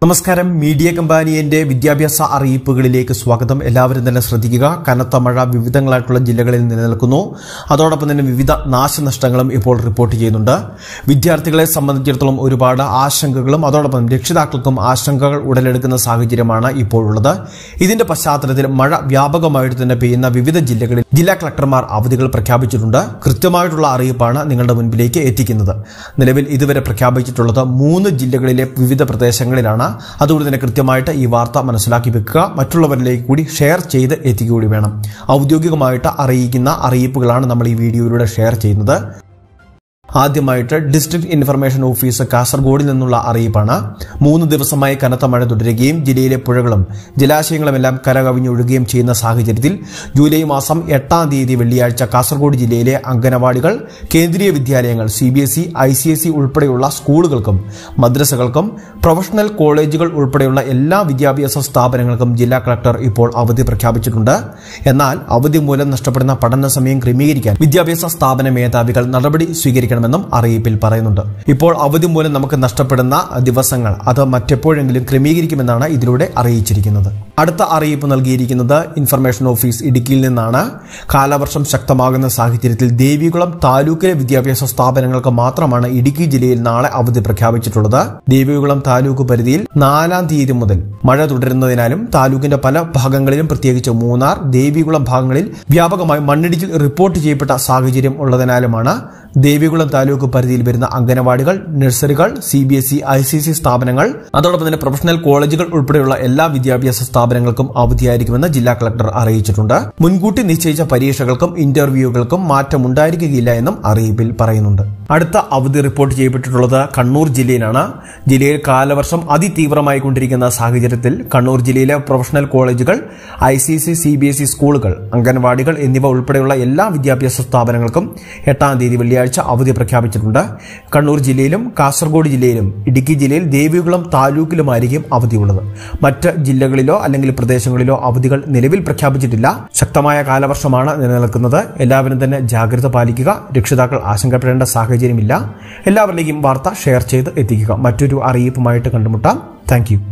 നമസ്കാരം മീഡിയ കമ്പാനിയന്റെ വിദ്യാഭ്യാസ അറിയിപ്പുകളിലേക്ക് സ്വാഗതം എല്ലാവരും തന്നെ ശ്രദ്ധിക്കുക കനത്ത മഴ വിവിധങ്ങളായിട്ടുള്ള ജില്ലകളിൽ നിലനിൽക്കുന്നു അതോടൊപ്പം തന്നെ വിവിധ നാശനഷ്ടങ്ങളും ഇപ്പോൾ റിപ്പോർട്ട് ചെയ്യുന്നുണ്ട് വിദ്യാർത്ഥികളെ സംബന്ധിച്ചിടത്തോളം ഒരുപാട് ആശങ്കകളും അതോടൊപ്പം രക്ഷിതാക്കൾക്കും ആശങ്കകൾ ഉടലെടുക്കുന്ന സാഹചര്യമാണ് ഇപ്പോഴുള്ളത് ഇതിന്റെ പശ്ചാത്തലത്തിൽ മഴ വ്യാപകമായിട്ട് തന്നെ പെയ്യുന്ന വിവിധ ജില്ലകളിൽ ജില്ലാ കളക്ടർമാർ അവധികൾ പ്രഖ്യാപിച്ചിട്ടുണ്ട് കൃത്യമായിട്ടുള്ള അറിയിപ്പാണ് നിങ്ങളുടെ മുൻപിലേക്ക് എത്തിക്കുന്നത് നിലവിൽ ഇതുവരെ പ്രഖ്യാപിച്ചിട്ടുള്ളത് മൂന്ന് ജില്ലകളിലെ വിവിധ പ്രദേശങ്ങളിലാണ് അതുകൊണ്ട് തന്നെ കൃത്യമായിട്ട് ഈ വാർത്ത മനസ്സിലാക്കി വെക്കുക മറ്റുള്ളവരിലേക്ക് കൂടി ഷെയർ ചെയ്ത് എത്തിക്കുക കൂടി വേണം ഔദ്യോഗികമായിട്ട് അറിയിക്കുന്ന അറിയിപ്പുകളാണ് നമ്മൾ ഈ വീഡിയോയിലൂടെ ഷെയർ ചെയ്യുന്നത് ആദ്യമായിട്ട് ഡിസ്ട്രിക്ട് ഇൻഫർമേഷൻ ഓഫീസ് കാസർഗോഡിൽ നിന്നുള്ള അറിയിപ്പാണ് മൂന്ന് ദിവസമായി കനത്ത മഴ തുടരുകയും ജില്ലയിലെ പുഴകളും ജലാശയങ്ങളുമെല്ലാം കരകവിഞ്ഞൊഴുകുകയും ചെയ്യുന്ന സാഹചര്യത്തിൽ ജൂലൈ മാസം എട്ടാം തീയതി വെള്ളിയാഴ്ച കാസർഗോഡ് ജില്ലയിലെ അംഗനവാടികൾ കേന്ദ്രീയ വിദ്യാലയങ്ങൾ C B S E I C S E ഉൾപ്പെടെയുള്ള സ്കൂളുകൾക്കും മദ്രസകൾക്കും പ്രൊഫഷണൽ കോളേജുകൾ ഉൾപ്പെടെയുള്ള എല്ലാ വിദ്യാഭ്യാസ സ്ഥാപനങ്ങൾക്കും ജില്ലാ കളക്ടർ ഇപ്പോൾ അവധി പ്രഖ്യാപിച്ചിട്ടുണ്ട് എന്നാൽ അവധി മൂലം നഷ്ടപ്പെടുന്ന പഠന സമയം ക്രമീകരിക്കാൻ വിദ്യാഭ്യാസ സ്ഥാപന മേധാവികൾ നടപടി സ്വീകരിക്കണമെന്നും അറിയിപ്പിൽ പറയുന്നുണ്ട് ഇപ്പോൾ അവധി മൂലം നമുക്ക് നഷ്ടപ്പെടുന്ന ദിവസങ്ങൾ അത് മറ്റെപ്പോഴെങ്കിലും ക്രമീകരിക്കുമെന്നാണ് ഇതിലൂടെ അറിയിച്ചിരിക്കുന്നത് അടുത്ത അറിയിപ്പ് നൽകിയിരിക്കുന്നത് ഇൻഫർമേഷൻ ഓഫീസ് ഇടുക്കിയിൽ നിന്നാണ് കാലവർഷം ശക്തമാകുന്ന സാഹചര്യത്തിൽ ദേവികുളം താലൂക്കിലെ വിദ്യാഭ്യാസ സ്ഥാപനങ്ങൾക്ക് മാത്രമാണ് ഇടുക്കി ജില്ലയിൽ നാളെ അവധി പ്രഖ്യാപിച്ചിട്ടുള്ളത് ദേവികുളം താലൂക്ക് പരിധിയിൽ നാലാം തീയതി മുതൽ മഴ തുടരുന്നതിനാലും താലൂക്കിന്റെ പല ഭാഗങ്ങളിലും പ്രത്യേകിച്ച് മൂന്നാർ ദേവികുളം ഭാഗങ്ങളിൽ വ്യാപകമായി മണ്ണിടിച്ചിൽ റിപ്പോർട്ട് ചെയ്യപ്പെട്ട സാഹചര്യം ഉള്ളതിനാലുമാണ് ദേവികുളം താലൂക്ക് പരിധിയിൽ വരുന്ന അംഗനവാടികൾ നഴ്സറികൾ C B S E I C C സ്ഥാപനങ്ങൾ അതോടൊപ്പം തന്നെ പ്രൊഫഷണൽ കോളേജുകൾ ഉൾപ്പെടെയുള്ള എല്ലാ വിദ്യാഭ്യാസ സ്ഥാപനങ്ങൾക്കും അവധിയായിരിക്കുമെന്ന് ജില്ലാ കളക്ടർ അറിയിച്ചിട്ടുണ്ട് മുൻകൂട്ടി നിശ്ചയിച്ച പരീക്ഷകൾക്കും ഇന്റർവ്യൂകൾക്കും മാറ്റമുണ്ടായിരിക്കുകയില്ല എന്നും അറിയിപ്പിൽ പറയുന്നുണ്ട് അടുത്ത അവധി റിപ്പോർട്ട് ചെയ്യപ്പെട്ടിട്ടുള്ളത് കണ്ണൂർ ജില്ലയിലാണ് ജില്ലയിൽ കാലവർഷം അതിതീവ്രമായി കൊണ്ടിരിക്കുന്ന സാഹചര്യത്തിൽ കണ്ണൂർ ജില്ലയിലെ പ്രൊഫഷണൽ കോളേജുകൾ I C C C B S E സ്കൂളുകൾ അംഗൻവാടികൾ എന്നിവ ഉൾപ്പെടെയുള്ള എല്ലാ വിദ്യാഭ്യാസ സ്ഥാപനങ്ങൾക്കും എട്ടാം തീയതി വെള്ളിയാഴ്ച അവധി പ്രഖ്യാപിച്ചിട്ടുണ്ട് കണ്ണൂർ ജില്ലയിലും കാസർഗോഡ് ജില്ലയിലും ഇടുക്കി ജില്ലയിൽ ദേവികുളം താലൂക്കിലുമായിരിക്കും അവധിയുള്ളത് മറ്റ് ജില്ലകളിലോ അല്ലെങ്കിൽ പ്രദേശങ്ങളിലോ അവധികൾ നിലവിൽ പ്രഖ്യാപിച്ചിട്ടില്ല ശക്തമായ കാലവർഷമാണ് നിലനിൽക്കുന്നത് എല്ലാവരും തന്നെ ജാഗ്രത പാലിക്കുക രക്ഷിതാക്കൾ ആശങ്കപ്പെടേണ്ട സാഹചര്യമില്ല എല്ലാവരിലേക്കും വാർത്ത ഷെയർ ചെയ്ത് എത്തിക്കുക മറ്റൊരു അറിയിപ്പുമായിട്ട് കണ്ടുമുട്ടാം താങ്ക്